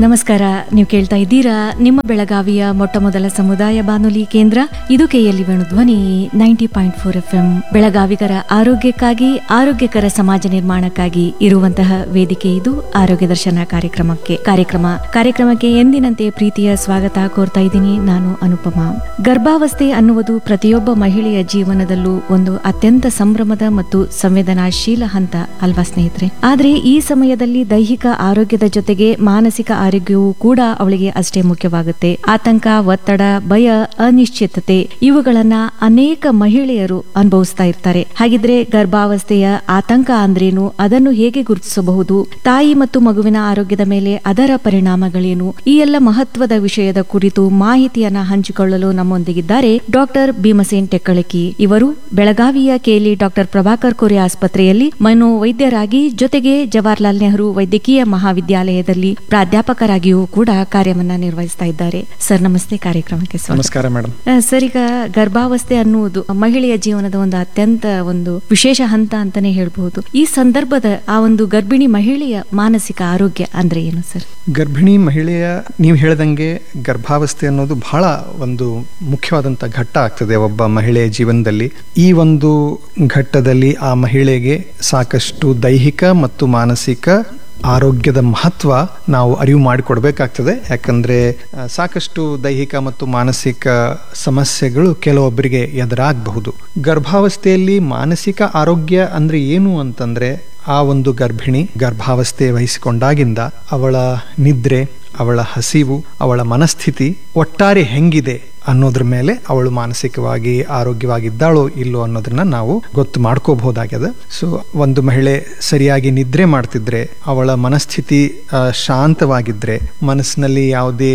ನಮಸ್ಕಾರ ನೀವು ಕೇಳ್ತಾ ಇದ್ದೀರಾ ನಿಮ್ಮ ಬೆಳಗಾವಿಯ ಮೊಟ್ಟ ಮೊದಲ ಸಮುದಾಯ ಬಾನುಲಿ ಕೇಂದ್ರ ಇದು ಕೆಎಲ್ಇ ಧ್ವನಿ ninety point four F M ಬೆಳಗಾವಿಗರ ಆರೋಗ್ಯಕ್ಕಾಗಿ ಆರೋಗ್ಯಕರ ಸಮಾಜ ನಿರ್ಮಾಣಕ್ಕಾಗಿ ಇರುವಂತಹ ವೇದಿಕೆ ಇದು ಆರೋಗ್ಯ ದರ್ಶನ ಕಾರ್ಯಕ್ರಮಕ್ಕೆ ಕಾರ್ಯಕ್ರಮ ಕಾರ್ಯಕ್ರಮಕ್ಕೆ ಎಂದಿನಂತೆ ಪ್ರೀತಿಯ ಸ್ವಾಗತ ಕೋರ್ತಾ ಇದ್ದೀನಿ ನಾನು ಅನುಪಮ ಗರ್ಭಾವಸ್ಥೆ ಅನ್ನುವುದು ಪ್ರತಿಯೊಬ್ಬ ಮಹಿಳೆಯ ಜೀವನದಲ್ಲೂ ಒಂದು ಅತ್ಯಂತ ಸಂಭ್ರಮದ ಮತ್ತು ಸಂವೇದನಾಶೀಲ ಹಂತ ಅಲ್ವಾ ಸ್ನೇಹಿತರೆ ಆದ್ರೆ ಈ ಸಮಯದಲ್ಲಿ ದೈಹಿಕ ಆರೋಗ್ಯದ ಜೊತೆಗೆ ಮಾನಸಿಕ ಆರೋಗ್ಯವೂ ಕೂಡ ಅವಳಿಗೆ ಅಷ್ಟೇ ಮುಖ್ಯವಾಗುತ್ತೆ ಆತಂಕ ಒತ್ತಡ ಭಯ ಅನಿಶ್ಚಿತತೆ ಇವುಗಳನ್ನ ಅನೇಕ ಮಹಿಳೆಯರು ಅನುಭವಿಸ್ತಾ ಇರ್ತಾರೆ ಹಾಗಿದ್ರೆ ಗರ್ಭಾವಸ್ಥೆಯ ಆತಂಕ ಅಂದ್ರೇನು ಅದನ್ನು ಹೇಗೆ ಗುರುತಿಸಬಹುದು ತಾಯಿ ಮತ್ತು ಮಗುವಿನ ಆರೋಗ್ಯದ ಮೇಲೆ ಅದರ ಪರಿಣಾಮಗಳೇನು ಈ ಎಲ್ಲ ಮಹತ್ವದ ವಿಷಯದ ಕುರಿತು ಮಾಹಿತಿಯನ್ನ ಹಂಚಿಕೊಳ್ಳಲು ನಮ್ಮೊಂದಿಗಿದ್ದಾರೆ ಡಾಕ್ಟರ್ ಭೀಮಸೇನ್ ಟೆಕ್ಕಳಕಿ ಇವರು ಬೆಳಗಾವಿಯ ಕೇಲಿ ಡಾಕ್ಟರ್ ಪ್ರಭಾಕರ್ ಕೋರೆ ಆಸ್ಪತ್ರೆಯಲ್ಲಿ ಮನೋವೈದ್ಯರಾಗಿ ಜೊತೆಗೆ ಜವಾಹರ್ಲಾಲ್ ನೆಹರು ವೈದ್ಯಕೀಯ ಮಹಾವಿದ್ಯಾಲಯದಲ್ಲಿ ಪ್ರಾಧ್ಯಾಪಕರಾಗಿಯೂ ಕೂಡ ಕಾರ್ಯವನ್ನ ನಿರ್ವಹಿಸ್ತಾ ಇದ್ದಾರೆ ಸರ್ ನಮಸ್ತೆ ಕಾರ್ಯಕ್ರಮಕ್ಕೆ ಸ್ವಾಗತ ನಮಸ್ಕಾರ ಮೇಡಮ್ ಆ, ಸರ್ ಈಗ ಗರ್ಭಾವಸ್ಥೆ ಅನ್ನುವುದು ಮಹಿಳೆಯ ಜೀವನದ ಒಂದು ಅತ್ಯಂತ ಒಂದು ವಿಶೇಷ ಹಂತ ಅಂತಾನೆ ಹೇಳ್ಬಹುದು ಈ ಸಂದರ್ಭದ ಆ ಒಂದು ಗರ್ಭಿಣಿ ಮಹಿಳೆಯ ಮಾನಸಿಕ ಆರೋಗ್ಯ ಅಂದ್ರೆ ಏನು ಸರ್ ಗರ್ಭಿಣಿ ಮಹಿಳೆಯ ನೀವು ಹೇಳ್ದಂಗೆ ಗರ್ಭಾವಸ್ಥೆ ಅನ್ನೋದು ಬಹಳ ಒಂದು ಮುಖ್ಯವಾದಂಥ ಘಟ್ಟ ಆಗ್ತದೆ ಒಬ್ಬ ಮಹಿಳೆಯ ಜೀವನದಲ್ಲಿ ಈ ಒಂದು ಘಟ್ಟದಲ್ಲಿ ಆ ಮಹಿಳೆಗೆ ಸಾಕಷ್ಟು ದೈಹಿಕ ಮತ್ತು ಮಾನಸಿಕ ಆರೋಗ್ಯದ ಮಹತ್ವ ನಾವು ಅರಿವು ಮಾಡಿಕೊಡ್ಬೇಕಾಗ್ತದೆ ಯಾಕಂದ್ರೆ ಆ, ಸಾಕಷ್ಟು ದೈಹಿಕ ಮತ್ತು ಮಾನಸಿಕ ಸಮಸ್ಯೆಗಳು ಕೆಲವೊಬ್ಬರಿಗೆ ಎದುರಾಗಬಹುದು ಗರ್ಭಾವಸ್ಥೆಯಲ್ಲಿ ಮಾನಸಿಕ ಆರೋಗ್ಯ ಅಂದ್ರೆ ಏನು ಅಂತಂದ್ರೆ ಆ ಒಂದು ಗರ್ಭಿಣಿ ಗರ್ಭಾವಸ್ಥೆ ವಹಿಸಿಕೊಂಡಾಗಿಂದ ಅವಳ ನಿದ್ರೆ ಅವಳ ಹಸಿವು ಅವಳ ಮನಸ್ಥಿತಿ ಒಟ್ಟಾರೆ ಹೆಂಗಿದೆ ಅನ್ನೋದ್ರ ಮೇಲೆ ಅವಳು ಮಾನಸಿಕವಾಗಿ ಆರೋಗ್ಯವಾಗಿದ್ದಾಳೋ ಇಲ್ಲೋ ಅನ್ನೋದನ್ನ ನಾವು ಗೊತ್ತು ಮಾಡ್ಕೋಬಹುದಾಗ್ಯದ ಸೊ ಒಂದು ಮಹಿಳೆ ಸರಿಯಾಗಿ ನಿದ್ರೆ ಮಾಡ್ತಿದ್ರೆ ಅವಳ ಮನಸ್ಥಿತಿ ಆ, ಶಾಂತವಾಗಿದ್ರೆ ಮನಸ್ಸಿನಲ್ಲಿ ಯಾವುದೇ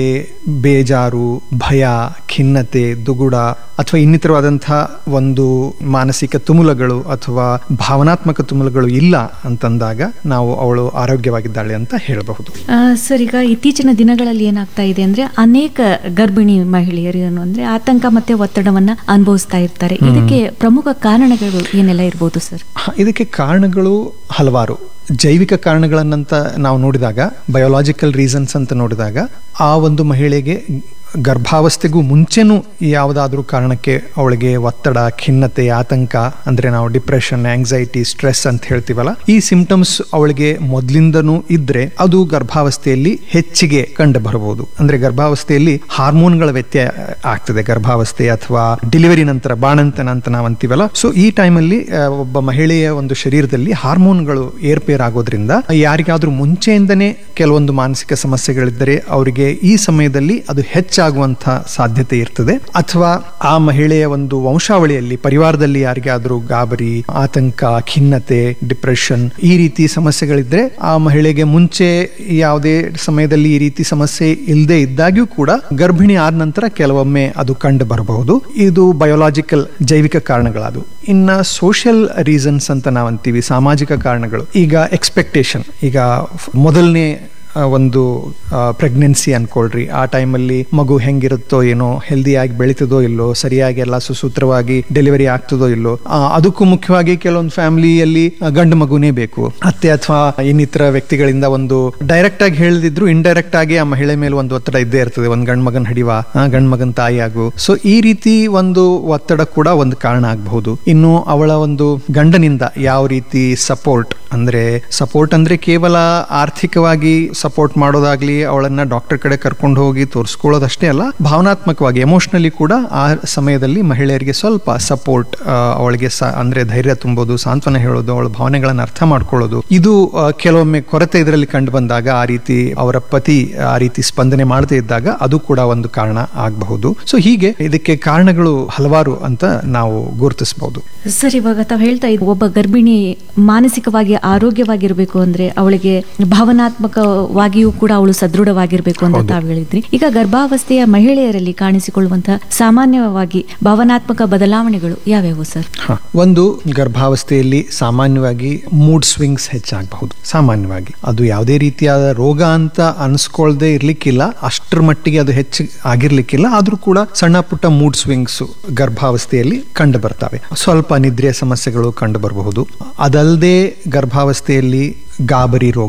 ಬೇಜಾರು ಭಯ ಖಿನ್ನತೆ ದುಗುಡ ಅಥವಾ ಇನ್ನಿತರವಾದಂತಹ ಒಂದು ಮಾನಸಿಕ ತುಮುಲಗಳು ಅಥವಾ ಭಾವನಾತ್ಮಕ ತುಮುಲಗಳು ಇಲ್ಲ ಅಂತಂದಾಗ ನಾವು ಅವಳು ಆರೋಗ್ಯವಾಗಿದ್ದಾಳೆ ಅಂತ ಹೇಳಬಹುದು ಆ, ಸರ್ ಈಗ ಇತ್ತೀಚಿನ ದಿನಗಳಲ್ಲಿ ಏನಾಗ್ತಾ ಇದೆ ಅಂದ್ರೆ ಅನೇಕ ಗರ್ಭಿಣಿ ಮಹಿಳೆಯರು ಏನು ಅಂದ್ರೆ ಆತಂಕ ಮತ್ತೆ ಒತ್ತಡವನ್ನ ಅನುಭವಿಸ್ತಾ ಇರ್ತಾರೆ ಇದಕ್ಕೆ ಪ್ರಮುಖ ಕಾರಣಗಳು ಏನೆಲ್ಲ ಇರ್ಬೋದು ಸರ್ ಹ, ಇದಕ್ಕೆ ಕಾರಣಗಳು ಹಲವಾರು ಜೈವಿಕ ಕಾರಣಗಳನ್ನಂತ ನಾವು ನೋಡಿದಾಗ ಬಯೋಲಾಜಿಕಲ್ ರೀಸನ್ಸ್ ಅಂತ ನೋಡಿದಾಗ ಆ ಒಂದು ಮಹಿಳೆಗೆ ಗರ್ಭಾವಸ್ಥೆಗೂ ಮುಂಚೆನೂ ಯಾವುದಾದ್ರೂ ಕಾರಣಕ್ಕೆ ಅವಳಿಗೆ ಒತ್ತಡ ಖಿನ್ನತೆ ಆತಂಕ ಅಂದ್ರೆ ನಾವು ಡಿಪ್ರೆಷನ್ ಆಂಗ್ಸೈಟಿ ಸ್ಟ್ರೆಸ್ ಅಂತ ಹೇಳ್ತೀವಲ್ಲ ಈ ಸಿಂಪ್ಟಮ್ಸ್ ಅವಳಿಗೆ ಮೊದಲಿಂದನೂ ಇದ್ರೆ ಅದು ಗರ್ಭಾವಸ್ಥೆಯಲ್ಲಿ ಹೆಚ್ಚಿಗೆ ಕಂಡು ಬರಬಹುದು ಅಂದ್ರೆ ಗರ್ಭಾವಸ್ಥೆಯಲ್ಲಿ ಹಾರ್ಮೋನ್ಗಳ ವ್ಯತ್ಯಯ ಆಗ್ತದೆ ಗರ್ಭಾವಸ್ಥೆ ಅಥವಾ ಡೆಲಿವರಿ ನಂತರ ಬಾಣಂತನ ಅಂತ ನಾವು ಅಂತೀವಲ್ಲ ಸೊ ಈ ಟೈಮಲ್ಲಿ ಒಬ್ಬ ಮಹಿಳೆಯ ಒಂದು ಶರೀರದಲ್ಲಿ ಹಾರ್ಮೋನ್ಗಳು ಏರ್ಪೇರ್ ಆಗೋದ್ರಿಂದ ಯಾರಿಗಾದ್ರೂ ಮುಂಚೆಯಿಂದನೇ ಕೆಲವೊಂದು ಮಾನಸಿಕ ಸಮಸ್ಯೆಗಳಿದ್ದರೆ ಅವರಿಗೆ ಈ ಸಮಯದಲ್ಲಿ ಅದು ಹೆಚ್ಚಾಗುವಂತ ಸಾಧ್ಯತೆ ಇರ್ತದೆ ಅಥವಾ ಆ ಮಹಿಳೆಯ ಒಂದು ವಂಶಾವಳಿಯಲ್ಲಿ ಪರಿವಾರದಲ್ಲಿ ಯಾರಿಗಾದ್ರೂ ಗಾಬರಿ ಆತಂಕ ಖಿನ್ನತೆ ಡಿಪ್ರೆಷನ್ ಈ ರೀತಿ ಸಮಸ್ಯೆಗಳಿದ್ರೆ ಆ ಮಹಿಳೆಗೆ ಮುಂಚೆ ಯಾವುದೇ ಸಮಯದಲ್ಲಿ ಈ ರೀತಿ ಸಮಸ್ಯೆ ಇಲ್ಲದೆ ಇದ್ದಾಗ್ಯೂ ಕೂಡ ಗರ್ಭಿಣಿ ಆದ ನಂತರ ಕೆಲವೊಮ್ಮೆ ಅದು ಕಂಡು ಬರಬಹುದು ಇದು ಬಯೋಲಾಜಿಕಲ್ ಜೈವಿಕ ಕಾರಣಗಳದು ಇನ್ನ ಸೋಷಿಯಲ್ ರೀಸನ್ಸ್ ಅಂತ ನಾವು ಅಂತೀವಿ ಸಾಮಾಜಿಕ ಕಾರಣಗಳು ಈಗ ಎಕ್ಸ್ಪೆಕ್ಟೇಷನ್ ಈಗ ಫ್- ಮೊದಲನೇ ಆ, ಒಂದು ಪ್ರೆಗ್ನೆನ್ಸಿ ಅನ್ಕೊಳ್ರಿ ಆ ಟೈಮಲ್ಲಿ ಮಗು ಹೆಂಗಿರುತ್ತೋ ಏನೋ ಹೆಲ್ದಿಯಾಗಿ ಬೆಳೀತದೋ ಇಲ್ಲೋ ಸರಿಯಾಗಿ ಎಲ್ಲ ಸುಸೂತ್ರವಾಗಿ ಡೆಲಿವರಿ ಆಗ್ತದೋ ಇಲ್ಲೋ ಆ, ಅದಕ್ಕೂ ಮುಖ್ಯವಾಗಿ ಕೆಲವೊಂದು ಫ್ಯಾಮಿಲಿಯಲ್ಲಿ ಗಂಡು ಮಗುನೇ ಬೇಕು ಅತ್ತೆ ಅಥವಾ ಇನ್ನಿತರ ವ್ಯಕ್ತಿಗಳಿಂದ ಒಂದು ಡೈರೆಕ್ಟ್ ಆಗಿ ಹೇಳದಿದ್ರು ಇಂಡೈರೆಕ್ಟ್ ಆಗಿ ಆ ಮಹಿಳೆ ಮೇಲೆ ಒಂದು ಒತ್ತಡ ಇದ್ದೇ ಇರ್ತದೆ ಒಂದು ಗಂಡ್ ಮಗನ್ ಹಡಿವ ಗಂಡ್ ಮಗನ್ ತಾಯಿ ಆಗು ಸೊ ಈ ರೀತಿ ಒಂದು ಒತ್ತಡ ಕೂಡ ಒಂದು ಕಾರಣ ಆಗಬಹುದು ಇನ್ನು ಅವಳ ಒಂದು ಗಂಡನಿಂದ ಯಾವ ರೀತಿ ಸಪೋರ್ಟ್ ಅಂದ್ರೆ ಸಪೋರ್ಟ್ ಅಂದ್ರೆ ಕೇವಲ ಆರ್ಥಿಕವಾಗಿ ಸಪೋರ್ಟ್ ಮಾಡೋದಾಗ್ಲಿ ಅವಳನ್ನ ಡಾಕ್ಟರ್ ಕಡೆ ಕರ್ಕೊಂಡು ಹೋಗಿ ತೋರಿಸ್ಕೊಳ್ಳೋದಷ್ಟೇ ಅಲ್ಲ ಭಾವನಾತ್ಮಕವಾಗಿ ಎಮೋಷನಲಿ ಕೂಡ ಆ ಸಮಯದಲ್ಲಿ ಮಹಿಳೆಯರಿಗೆ ಸ್ವಲ್ಪ ಸಪೋರ್ಟ್ ಅವಳಿಗೆ ಸ ಅಂದ್ರೆ ಧೈರ್ಯ ತುಂಬೋದು ಸಾಂತ್ವನ ಹೇಳೋದು ಅವಳ ಭಾವನೆಗಳನ್ನ ಅರ್ಥ ಮಾಡ್ಕೊಳ್ಳೋದು ಇದು ಆ, ಕೆಲವೊಮ್ಮೆ ಕೊರತೆ ಇದರಲ್ಲಿ ಕಂಡು ಬಂದಾಗ ಆ ರೀತಿ ಅವರ ಪತಿ ಆ ರೀತಿ ಸ್ಪಂದನೆ ಮಾಡದೇ ಇದ್ದಾಗ ಅದು ಕೂಡ ಒಂದು ಕಾರಣ ಆಗಬಹುದು ಸೊ ಹೀಗೆ ಇದಕ್ಕೆ ಕಾರಣಗಳು ಹಲವಾರು ಅಂತ ನಾವು ಗುರುತಿಸಬಹುದು ಸರ್ ಇವಾಗ ತಾವು ಹೇಳ್ತಾ ಇದ್ದು ಒಬ್ಬ ಗರ್ಭಿಣಿ ಮಾನಸಿಕವಾಗಿ ಆರೋಗ್ಯವಾಗಿರ್ಬೇಕು ಅಂದ್ರೆ ಅವಳಿಗೆ ಭಾವನಾತ್ಮಕವಾಗಿಯೂ ಕೂಡ ಅವಳು ಸದೃಢವಾಗಿರ್ಬೇಕು ಅಂತ ಹೌದು. ತಾವು ಹೇಳಿದ್ರಿ ಈಗ ಗರ್ಭಾವಸ್ಥೆಯ ಮಹಿಳೆಯರಲ್ಲಿ ಕಾಣಿಸಿಕೊಳ್ಳುವಂತಹ ಸಾಮಾನ್ಯವಾಗಿ ಭಾವನಾತ್ಮಕ ಬದಲಾವಣೆಗಳು ಯಾವ್ಯಾವು ಸರ್ ಹ. ಒಂದು ಗರ್ಭಾವಸ್ಥೆಯಲ್ಲಿ ಸಾಮಾನ್ಯವಾಗಿ ಮೂಡ್ ಸ್ವಿಂಗ್ಸ್ ಹೆಚ್ಚಾಗಬಹುದು ಸಾಮಾನ್ಯವಾಗಿ ಅದು ಯಾವುದೇ ರೀತಿಯಾದ ರೋಗ ಅಂತ ಅನ್ಸ್ಕೊಳ್ದೆ ಇರ್ಲಿಕ್ಕಿಲ್ಲ ಅಷ್ಟರ ಮಟ್ಟಿಗೆ ಅದು ಹೆಚ್ಚು ಆಗಿರ್ಲಿಕ್ಕಿಲ್ಲ ಆದ್ರೂ ಕೂಡ ಸಣ್ಣ ಪುಟ್ಟ ಮೂಡ್ ಸ್ವಿಂಗ್ಸ್ ಗರ್ಭಾವಸ್ಥೆಯಲ್ಲಿ ಕಂಡು ಬರ್ತವೆ ಸ್ವಲ್ಪ ನಿದ್ರೆಯ ಸಮಸ್ಯೆಗಳು ಕಂಡು ಬರಬಹುದು ಅದಲ್ಲದೆ ಗರ್ಭಾವಸ್ಥೆಯಲ್ಲಿ ಗಾಬರಿ ರೋಗ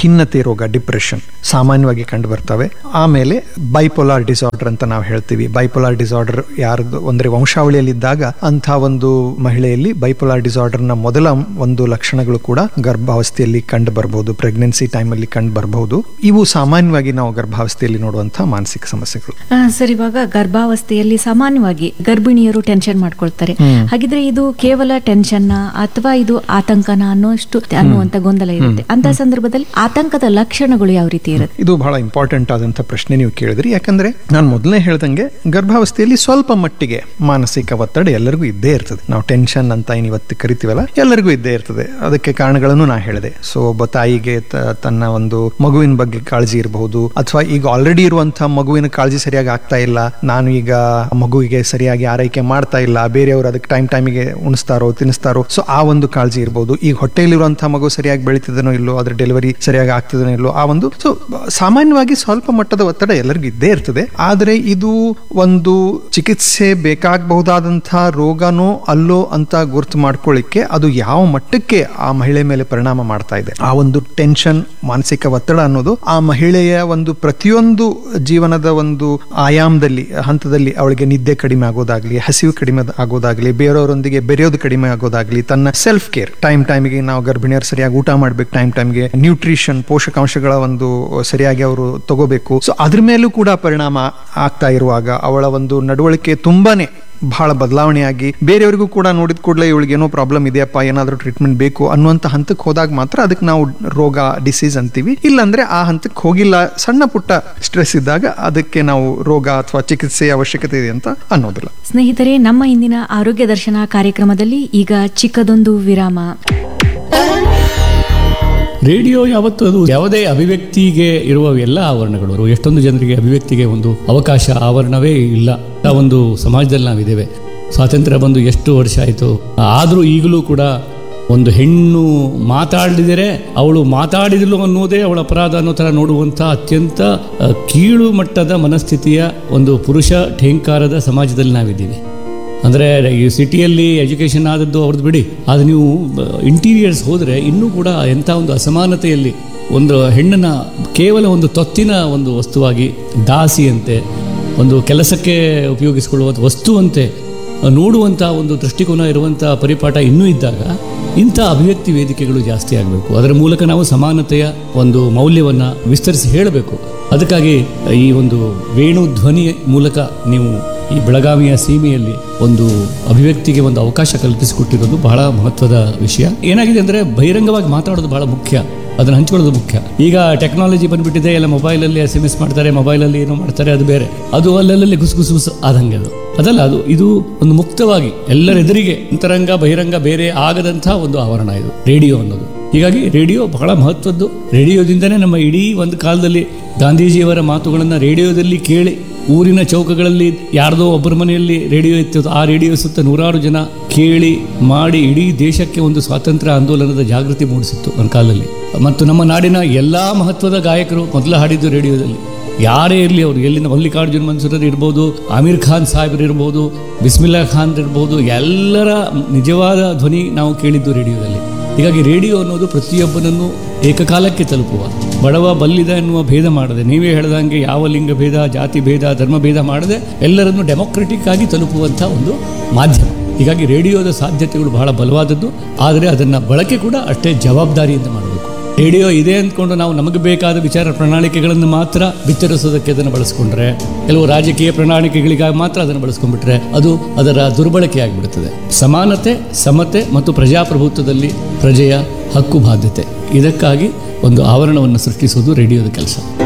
ಖಿನ್ನತೆ ರೋಗ ಡಿಪ್ರೆಷನ್ ಸಾಮಾನ್ಯವಾಗಿ ಕಂಡು ಬರ್ತವೆ ಆಮೇಲೆ ಬೈಪೋಲಾರ್ ಡಿಸಾರ್ಡರ್ ಅಂತ ನಾವು ಹೇಳ್ತೀವಿ ಬೈಪೋಲಾರ್ ಡಿಸಾರ್ಡರ್ ಯಾರ್ದು ಅಂದ್ರೆ ವಂಶಾವಳಿಯಲ್ಲಿದ್ದಾಗ ಅಂಥ ಒಂದು ಮಹಿಳೆಯಲ್ಲಿ ಬೈಪೋಲಾರ್ ಡಿಸಾರ್ಡರ್ನ ಮೊದಲ ಒಂದು ಲಕ್ಷಣಗಳು ಕೂಡ ಗರ್ಭಾವಸ್ಥೆಯಲ್ಲಿ ಕಂಡು ಬರಬಹುದು ಪ್ರೆಗ್ನೆನ್ಸಿ ಟೈಮಲ್ಲಿ ಕಂಡು ಬರಬಹುದು ಇವು ಸಾಮಾನ್ಯವಾಗಿ ನಾವು ಗರ್ಭಾವಸ್ಥೆಯಲ್ಲಿ ನೋಡುವಂತಹ ಮಾನಸಿಕ ಸಮಸ್ಯೆಗಳು ಆ, ಸರ್ ಇವಾಗ ಗರ್ಭಾವಸ್ಥೆಯಲ್ಲಿ ಸಾಮಾನ್ಯವಾಗಿ ಗರ್ಭಿಣಿಯರು ಟೆನ್ಷನ್ ಮಾಡ್ಕೊಳ್ತಾರೆ ಹಾಗಿದ್ರೆ ಇದು ಕೇವಲ ಟೆನ್ಷನ್ ಅಥವಾ ಇದು ಆತಂಕನ ಅನ್ನೋಷ್ಟು ಅನ್ನುವಂತ ಗೊಂದಲ ಇರುತ್ತೆ ಅಂತ ಸಂದರ್ಭದಲ್ಲಿ ಆತಂಕದ ಲಕ್ಷಣಗಳು ಯಾವ ರೀತಿ ಇರುತ್ತೆ ಇದು ಬಹಳ ಇಂಪಾರ್ಟೆಂಟ್ ಆದಂತ ಪ್ರಶ್ನೆ ನೀವು ಕೇಳಿದ್ರಿ ಯಾಕಂದ್ರೆ ನಾನು ಮೊದಲನೇ ಹೇಳ್ದಂಗೆ ಗರ್ಭಾವಸ್ಥೆಯಲ್ಲಿ ಸ್ವಲ್ಪ ಮಟ್ಟಿಗೆ ಮಾನಸಿಕ ಒತ್ತಡ ಎಲ್ಲರಿಗೂ ಇದ್ದೇ ಇರ್ತದೆ ನಾವು ಟೆನ್ಷನ್ ಅಂತ ಏನು ಇವತ್ತು ಕರಿತೀವಲ್ಲ ಎಲ್ಲರಿಗೂ ಇದ್ದೇ ಇರ್ತದೆ ಅದಕ್ಕೆ ಕಾರಣಗಳನ್ನು ನಾ ಹೇಳಿದೆ ಸೊ ಒಬ್ಬ ತಾಯಿಗೆ ತ- ತನ್ನ ಒಂದು ಮಗುವಿನ ಬಗ್ಗೆ ಕಾಳಜಿ ಇರಬಹುದು ಅಥವಾ ಈಗ ಆಲ್ರೆಡಿ ಇರುವಂತಹ ಮಗುವಿನ ಕಾಳಜಿ ಸರಿಯಾಗಿ ಆಗ್ತಾ ಇಲ್ಲ ನಾನು ಈಗ ಮಗುವಿಗೆ ಸರಿಯಾಗಿ ಆರೈಕೆ ಮಾಡ್ತಾ ಇಲ್ಲ ಬೇರೆಯವರು ಅದಕ್ಕೆ ಟೈಮ್ ಟೈಮಿಗೆ ಉಣಿಸ್ತಾರೋ ತಿನ್ನಿಸ್ತಾರೋ ಸೊ ಆ ಒಂದು ಕಾಳಜಿ ಇರಬಹುದು ಈಗ ಹೊಟ್ಟೆಯಲ್ಲಿರುವಂತಹ ಮಗು ಸರಿಯಾಗಿ ಬೆಳೀತಿದನೋ ಇಲ್ಲೋ ಅದ್ರ ಡೆಲಿವರಿ ಸರಿಯಾಗಿ ಆಗ್ತಿದನೋ ಇಲ್ಲೋ ಆ ಒಂದು ಸೊ ಸಾಮಾನ್ಯವಾಗಿ ಸ್ವಲ್ಪ ಮಟ್ಟದ ಒತ್ತಡ ಎಲ್ಲರಿಗೂ ಇದ್ದೇ ಇರ್ತದೆ ಆದರೆ ಇದು ಒಂದು ಚಿಕಿತ್ಸೆ ಬೇಕಾಗಬಹುದಾದಂತಹ ರೋಗನೋ ಅಲ್ಲೋ ಅಂತ ಗುರ್ತು ಮಾಡ್ಕೊಳ್ಳಿಕ್ಕೆ ಅದು ಯಾವ ಮಟ್ಟಕ್ಕೆ ಆ ಮಹಿಳೆ ಮೇಲೆ ಪರಿಣಾಮ ಮಾಡ್ತಾ ಇದೆ ಆ ಒಂದು ಟೆನ್ಷನ್ ಮಾನಸಿಕ ಒತ್ತಡ ಅನ್ನೋದು ಆ ಮಹಿಳೆಯ ಒಂದು ಪ್ರತಿಯೊಂದು ಜೀವನದ ಒಂದು ಆಯಾಮದಲ್ಲಿ ಹಂತದಲ್ಲಿ ಅವಳಿಗೆ ನಿದ್ದೆ ಕಡಿಮೆ ಆಗೋದಾಗ್ಲಿ ಹಸಿವು ಕಡಿಮೆ ಆಗೋದಾಗ್ಲಿ ಬೇರೆಯವರೊಂದಿಗೆ ಬೆರೆಯೋದು ಕಡಿಮೆ ಆಗೋದಾಗ್ಲಿ ತನ್ನ ಸೆಲ್ಫ್ ಕೇರ್ ಟೈಮ್ ಟೈಮಿಗೆ ನಾವು ಗರ್ಭಿಣಿಯರು ಸರಿಯಾಗಿ ಊಟ ಮಾಡ್ಬೇಕು ಟೈಮ್ ಟೈಮ್ಗೆ ನ್ಯೂಟ್ರಿಷನ್ ಪೋಷಕಾಂಶಗಳ ಒಂದು ಸರಿಯಾಗಿ ಅವರು ತಗೋಬೇಕು ಸೊ ಅದ್ರ ಮೇಲೂ ಕೂಡ ಪರಿಣಾಮ ಆಗ್ತಾ ಇರುವಾಗ ಅವಳ ಒಂದು ನಡವಳಿಕೆ ತುಂಬಾನೇ ಬಹಳ ಬದಲಾವಣೆಯಾಗಿ ಬೇರೆಯವರಿಗೂ ಕೂಡ ನೋಡಿದ ಕೂಡಲೇ ಇವಳಿಗೆ ಏನೋ ಪ್ರಾಬ್ಲಮ್ ಇದೆಯಪ್ಪ ಏನಾದರೂ ಟ್ರೀಟ್ಮೆಂಟ್ ಬೇಕು ಅನ್ನುವಂಥ ಹಂತಕ್ಕೆ ಹೋದಾಗ ಮಾತ್ರ ಅದಕ್ಕೆ ನಾವು ರೋಗ ಡಿಸೀಸ್ ಅಂತೀವಿ ಇಲ್ಲಾಂದ್ರೆ ಆ ಹಂತಕ್ಕೆ ಹೋಗಿಲ್ಲ ಸಣ್ಣ ಪುಟ್ಟ ಸ್ಟ್ರೆಸ್ ಇದ್ದಾಗ ಅದಕ್ಕೆ ನಾವು ರೋಗ ಅಥವಾ ಚಿಕಿತ್ಸೆಯ ಅವಶ್ಯಕತೆ ಇದೆ ಅಂತ ಅನ್ನೋದಿಲ್ಲ ಸ್ನೇಹಿತರೆ ನಮ್ಮ ಇಂದಿನ ಆರೋಗ್ಯ ದರ್ಶನ ಕಾರ್ಯಕ್ರಮದಲ್ಲಿ ಈಗ ಚಿಕ್ಕದೊಂದು ವಿರಾಮ ರೇಡಿಯೋ ಯಾವತ್ತು ಅದು ಯಾವುದೇ ಅಭಿವ್ಯಕ್ತಿಗೆ ಇರುವ ಎಲ್ಲ ಆವರಣಗಳು ಎಷ್ಟೊಂದು ಜನರಿಗೆ ಅಭಿವ್ಯಕ್ತಿಗೆ ಒಂದು ಅವಕಾಶ ಆವರಣವೇ ಇಲ್ಲ ಆ ಒಂದು ಸಮಾಜದಲ್ಲಿ ನಾವಿದ್ದೇವೆ ಸ್ವಾತಂತ್ರ್ಯ ಬಂದು ಎಷ್ಟು ವರ್ಷ ಆಯಿತು ಆದರೂ ಈಗಲೂ ಕೂಡ ಒಂದು ಹೆಣ್ಣು ಮಾತಾಡಿದರೆ ಅವಳು ಮಾತಾಡಿದಳು ಅನ್ನೋದೇ ಅವಳ ಅಪರಾಧ ಅನ್ನೋ ಥರ ನೋಡುವಂಥ ಅತ್ಯಂತ ಆ, ಕೀಳು ಮಟ್ಟದ ಮನಸ್ಥಿತಿಯ ಒಂದು ಪುರುಷ ಠೇಂಕಾರದ ಸಮಾಜದಲ್ಲಿ ನಾವಿದ್ದೀವಿ ಅಂದರೆ ಈ ಸಿಟಿಯಲ್ಲಿ ಎಜುಕೇಷನ್ ಆದದ್ದು ಅವ್ರದ್ದು ಬಿಡಿ ಅದು ನೀವು ಇಂಟೀರಿಯರ್ಸ್ ಹೋದರೆ ಇನ್ನೂ ಕೂಡ ಎಂಥ ಒಂದು ಅಸಮಾನತೆಯಲ್ಲಿ ಒಂದು ಹೆಣ್ಣನ್ನ ಕೇವಲ ಒಂದು ತೊತ್ತಿನ ಒಂದು ವಸ್ತುವಾಗಿ ದಾಸಿಯಂತೆ ಒಂದು ಕೆಲಸಕ್ಕೆ ಉಪಯೋಗಿಸಿಕೊಳ್ಳುವ ವಸ್ತುವಂತೆ ನೋಡುವಂಥ ಒಂದು ದೃಷ್ಟಿಕೋನ ಇರುವಂಥ ಪರಿಪಾಠ ಇನ್ನೂ ಇದ್ದಾಗ ಇಂಥ ಅಭಿವ್ಯಕ್ತಿ ವೇದಿಕೆಗಳು ಜಾಸ್ತಿ ಆಗಬೇಕು ಅದರ ಮೂಲಕ ನಾವು ಸಮಾನತೆಯ ಒಂದು ಮೌಲ್ಯವನ್ನು ವಿಸ್ತರಿಸಿ ಹೇಳಬೇಕು ಅದಕ್ಕಾಗಿ ಈ ಒಂದು ವೇಣು ಧ್ವನಿ ಮೂಲಕ ನೀವು ಈ ಬೆಳಗಾವಿಯ ಸೀಮೆಯಲ್ಲಿ ಒಂದು ಅಭಿವ್ಯಕ್ತಿಗೆ ಒಂದು ಅವಕಾಶ ಕಲ್ಪಿಸಿಕೊಟ್ಟಿರೋದು ಬಹಳ ಮಹತ್ವದ ವಿಷಯ ಏನಾಗಿದೆ ಅಂದರೆ ಬಹಿರಂಗವಾಗಿ ಮಾತಾಡೋದು ಬಹಳ ಮುಖ್ಯ ಅದನ್ನು ಹಂಚ್ಕೊಳ್ಳೋದು ಮುಖ್ಯ ಈಗ ಟೆಕ್ನಾಲಜಿ ಬಂದ್ಬಿಟ್ಟಿದೆ ಎಲ್ಲ ಮೊಬೈಲಲ್ಲಿ ಎಸ್ ಎಮ್ ಎಸ್ ಮಾಡ್ತಾರೆ ಮೊಬೈಲಲ್ಲಿ ಏನೋ ಮಾಡ್ತಾರೆ ಅದು ಬೇರೆ ಅದು ಅಲ್ಲಲ್ಲಿ ಗುಸು ಗುಸು ಗುಸು ಆದಂಗೆ ಅದು ಅದಲ್ಲ ಅದು ಇದು ಒಂದು ಮುಕ್ತವಾಗಿ ಎಲ್ಲರೆದುರಿಗೆ ಅಂತರಂಗ ಬಹಿರಂಗ ಬೇರೆ ಆಗದಂಥ ಒಂದು ಆವರಣ ಇದು ರೇಡಿಯೋ ಅನ್ನೋದು ಹೀಗಾಗಿ ರೇಡಿಯೋ ಬಹಳ ಮಹತ್ವದ್ದು ರೇಡಿಯೋದಿಂದನೇ ನಮ್ಮ ಇಡೀ ಒಂದು ಕಾಲದಲ್ಲಿ ಗಾಂಧೀಜಿಯವರ ಮಾತುಗಳನ್ನು ರೇಡಿಯೋದಲ್ಲಿ ಕೇಳಿ ಊರಿನ ಚೌಕಗಳಲ್ಲಿ ಯಾರ್ದೋ ಒಬ್ಬರ ಮನೆಯಲ್ಲಿ ರೇಡಿಯೋ ಇತ್ತು ಆ ರೇಡಿಯೋ ಸುತ್ತ ನೂರಾರು ಜನ ಕೇಳಿ ಮಾಡಿ ಇಡೀ ದೇಶಕ್ಕೆ ಒಂದು ಸ್ವಾತಂತ್ರ್ಯ ಆಂದೋಲನದ ಜಾಗೃತಿ ಮೂಡಿಸಿತ್ತು ಒಂದು ಕಾಲದಲ್ಲಿ ಮತ್ತು ನಮ್ಮ ನಾಡಿನ ಎಲ್ಲಾ ಮಹತ್ವದ ಗಾಯಕರು ಮೊದಲು ಹಾಡಿದ್ದು ರೇಡಿಯೋದಲ್ಲಿ ಯಾರೇ ಇರಲಿ ಅವರು ಎಲ್ಲಿಂದ ಮಲ್ಲಿಕಾರ್ಜುನ್ ಮನ್ಸೂರರ್ ಇರ್ಬೋದು ಆಮೀರ್ ಖಾನ್ ಸಾಹೇಬ್ರು ಇರ್ಬೋದು ಬಿಸ್ಮಿಲ್ಲಾ ಖಾನ್ ಇರ್ಬೋದು ಎಲ್ಲರ ನಿಜವಾದ ಧ್ವನಿ ನಾವು ಕೇಳಿದ್ದು ರೇಡಿಯೋದಲ್ಲಿ ಹೀಗಾಗಿ ರೇಡಿಯೋ ಅನ್ನೋದು ಪ್ರತಿಯೊಬ್ಬನನ್ನು ಏಕಕಾಲಕ್ಕೆ ತಲುಪುವ ಬಡವ ಬಲ್ಲಿದ ಎನ್ನುವ ಭೇದ ಮಾಡದೆ ನೀವೇ ಹೇಳ್ದಂಗೆ ಯಾವ ಲಿಂಗ ಭೇದ ಜಾತಿ ಭೇದ ಧರ್ಮ ಭೇದ ಮಾಡದೆ ಎಲ್ಲರನ್ನು ಡೆಮೊಕ್ರೆಟಿಕ್ ಆಗಿ ತಲುಪುವಂಥ ಒಂದು ಮಾಧ್ಯಮ ಹೀಗಾಗಿ ರೇಡಿಯೋದ ಸಾಧ್ಯತೆಗಳು ಬಹಳ ಬಲವಾದದ್ದು ಆದರೆ ಅದನ್ನು ಬಳಕೆ ಕೂಡ ಅಷ್ಟೇ ಜವಾಬ್ದಾರಿಯಿಂದ ಮಾಡಬೇಕು ರೇಡಿಯೋ ಇದೆ ಅಂದ್ಕೊಂಡು ನಾವು ನಮಗೆ ಬೇಕಾದ ವಿಚಾರ ಪ್ರಣಾಳಿಕೆಗಳನ್ನು ಮಾತ್ರ ಬಿತ್ತರಿಸೋದಕ್ಕೆ ಅದನ್ನು ಬಳಸ್ಕೊಂಡ್ರೆ ಕೆಲವು ರಾಜಕೀಯ ಪ್ರಣಾಳಿಕೆಗಳಿಗಾಗಿ ಮಾತ್ರ ಅದನ್ನು ಬಳಸ್ಕೊಂಡ್ಬಿಟ್ರೆ ಅದು ಅದರ ದುರ್ಬಳಕೆ ಆಗಿಬಿಡುತ್ತದೆ ಸಮಾನತೆ ಸಮತೆ ಮತ್ತು ಪ್ರಜಾಪ್ರಭುತ್ವದಲ್ಲಿ ಪ್ರಜೆಯ ಹಕ್ಕು ಬಾಧ್ಯತೆ ಇದಕ್ಕಾಗಿ ಒಂದು ಆವರಣವನ್ನು ಸೃಷ್ಟಿಸುವುದು ರೇಡಿಯೋದ ಕೆಲಸ